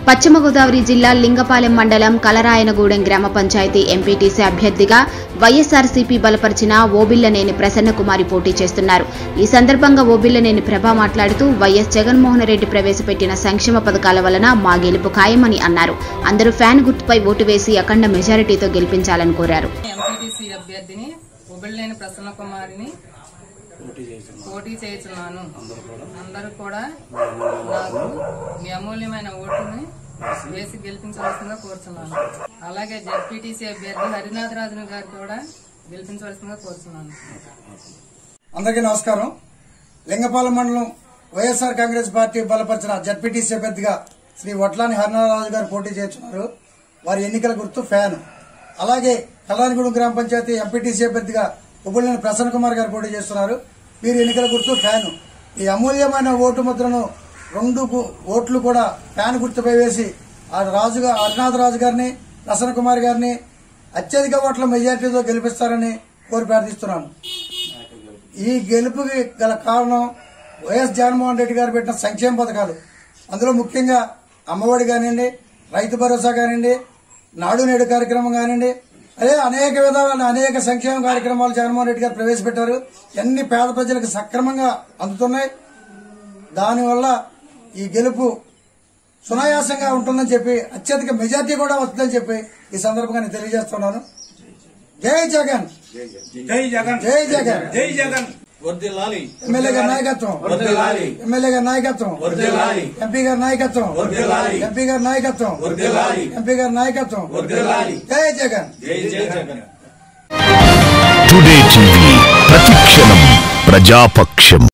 పశ్చిమ గోదావరి జిల్లా లింగపాలెం మండలం కలరాయనగూడెం గ్రామ పంచాయతీ ఎంపీటీసీ అభ్యర్థిగా వైఎస్ఆర్సీపీ బలపరిచిన ఓబిల్లనేని ప్రసన్నకుమారి పోటీ చేస్తున్నారు ఈ సందర్భంగా ఓబిల్లనేని ప్రభ మాట్లాడుతూ వైఎస్ జగన్మోహన్ రెడ్డి ప్రవేశపెట్టిన సంక్షేమ పథకాల వలన మా గెలుపు ఖాయమని అన్నారు అందరూ ఫ్యాన్ గుర్తుపై ఓటు వేసి అఖండ మెజారిటీతో గెలిపించాలని కోరారు ఎంపీటీసీ అభ్యర్థిని ఉబిళ్ళేని ప్రసన్న కుమారిని పోటీ చేస్తున్నాను అందరూ కూడా నాకు మీ అమూల్యమైన ఓటుని వేసి గెలిపించవలసిందిగా కోరుతున్నాను అలాగే జడ్పీటీసీ అభ్యర్థి హరినాథ్ రాజును గారు కూడా గెలిపించవలసిందిగా కోరుతున్నాను అందరికీ నమస్కారం లింగపాలెం మండలం వైఎస్ఆర్ కాంగ్రెస్ పార్టీ బలపరిచిన జడ్పీటీసీ అభ్యర్థిగా శ్రీ వడ్లాని హరినారాజు గారు పోటీ చేస్తున్నారు వారి ఎన్నికల గుర్తు ఫ్యాన్ అలాగే కల్లానిగూడెం గ్రామ పంచాయతీ ఎంపీటీసీ అభ్యర్థిగా ఉబ్బులేని ప్రసన్న కుమార్ గారు పోటీ చేస్తున్నారు వీరి ఎన్నికల గుర్తు ఫ్యాన్ ఈ అమూల్యమైన ఓటు ముద్రను రెండు గు- ఓట్లు కూడా ఫ్యాన్ గుర్తుపై వేసి ఆ రాజుగా హరినాథ్ రాజు గారిని ప్రసన్న కుమార్ గారిని అత్యధిక ఓట్ల మెజార్టీతో గెలిపిస్తారని కోరి ప్రార్థిస్తున్నాను ఈ గెలుపుకి గల కారణం వైఎస్ జగన్మోహన్ రెడ్డి గారు పెట్టిన సంక్షేమ పథకాలు అందులో ముఖ్యంగా అమ్మఒడి కానివ్వండి రైతు భరోసా కానివ్వండి నాడు నేడు కార్యక్రమం కానివ్వండి అదే అనేక విధాలైన అనేక సంక్షేమ కార్యక్రమాలు జగన్మోహన్ రెడ్డి గారు ప్రవేశపెట్టారు అన్ని పేద ప్రజలకు సక్రమంగా అందుతున్నాయి దానివల్ల ఈ గెలుపు సునాయాసంగా ఉంటుందని చెప్పి అత్యధిక మెజార్టీ కూడా వస్తుందని చెప్పి ఈ సందర్భంగా నేను తెలియజేస్తున్నాను జై జగన్ జై జగన్ జై జగన్ జై జగన్ వర్దిల్లాలి ఎమ్మెల్యే గారి నాయకత్వం వర్దిల్లాలి ఎమ్మెల్యే గారి నాయకత్వం వర్దిల్లాలి ఎంపీ గారి నాయకత్వం వర్దిల్లాలి ఎంపీ గారి నాయకత్వం వర్దిల్లాలి ఎంపీ గారి నాయకత్వం వర్దిల్లాలి జై జగన్ జై జై జగన్ టుడే టీవీ ప్రతిక్షణం ప్రజాపక్షం